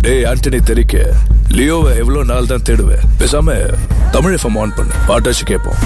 டேய் ஆண்டனி தெரிக்க லியோவை எவ்வளவு நாள் தான் தேடுவேன் பேசாம தமிழ் எஃப்எம் ஆன் பண்ணு பாட்டாச்சு கேட்போம்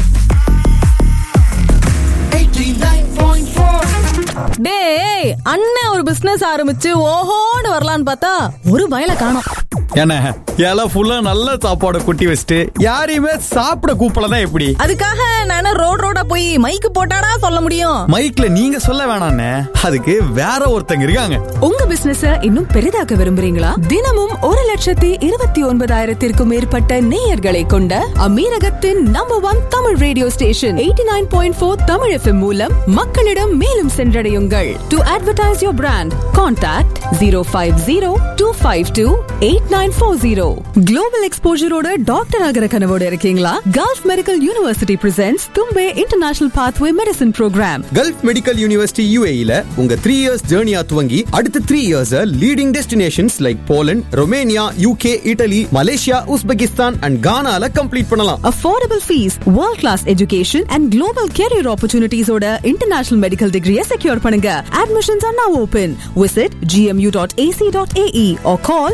89.4 டேய் அண்ணன் ஒரு பிசினஸ் ஆரம்பிச்சு ஓஹோன்னு வரலான்னு பார்த்தா ஒரு பயல காணோம் என்ன இலை ஃபுல்லா நல்ல சாப்பாடு கொட்டி வச்சுட்டு யாரையுமே சாப்பிட கூப்பிடலாம் எப்படி அதுக்காக நானே ரோட் ரோடா போய் மைக்கு போட்டாடா சொல்ல முடியும் மைக்ல நீங்க சொல்ல வேணாண்ணே அதுக்கு வேற ஒருத்தங்க இருக்காங்க உங்க பிசினஸ இன்னும் பெரிதாக்க விரும்புறீங்களா தினமும் ஒரு லட்சத்தி இருபத்தி ஒன்பதாயிரத்திற்கும் மேற்பட்ட நேயர்களை கொண்ட அமீரகத்தின் number one Tamil radio station eighty nine point four Tamil FM மூலம் மக்களிடம் மேலும் சென்றடையுங்கள் to advertise your brand contact zero five zero two five two eight nine four zero global எக்ஸ்போஜரோட டாக்டர் ஆகிற கனவோட இருக்கீங்களா Gulf medical university presents Thumbay international pathway medicine programme Gulf medical university யூஏஇல உங்க த்ரீ இயர்ஸ் ஜேர்னியா துவங்கி அடுத்த three years leading destinations like Poland Romania UK Italy Malaysia Uzbekistan and கானால கம்ப்ளீட் பண்ணலாம் affordable fees, world class education and global career opportunities ஓட international medical degree secure பண்ணுங்க. Admissions are now open. Visit gmu.ac.ae or call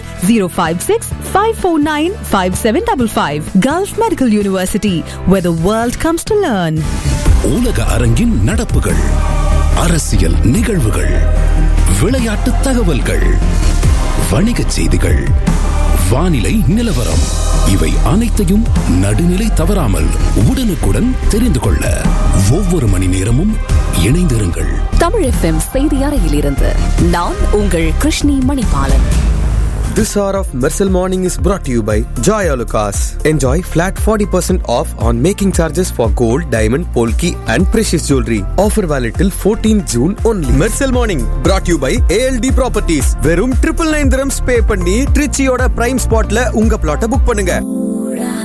056-549-5755. Gulf Medical University, where the world comes to learn. உலக அரங்கின் நடப்புகள் அரசியல் நிகழ்வுகள் விளையாட்டு தகவல்கள் வணிகச் செய்திகள் வானிலை நிலவரம் இவை அனைத்தையும் நடுநிலை தவறாமல் உடனுக்குடன் தெரிந்து கொள்ள ஒவ்வொரு மணி நேரமும் இணைந்திருங்கள் தமிழ் எஃப்எம் செய்தி அறையிலிருந்து நான் உங்கள் Krishni Manibalan This hour of Mersal Morning is brought to you by Joy Alucas. Enjoy flat 40% off on making charges for gold, diamond, polki and precious jewelry. Offer valid till 14 June only. Mersal Morning brought to you by ALD Properties. வெறும் triple nine dirhams pay பண்ணி ட்ரிச்சியோட prime ஸ்பாட்ல உங்க பிளாட்டை book பண்ணுங்க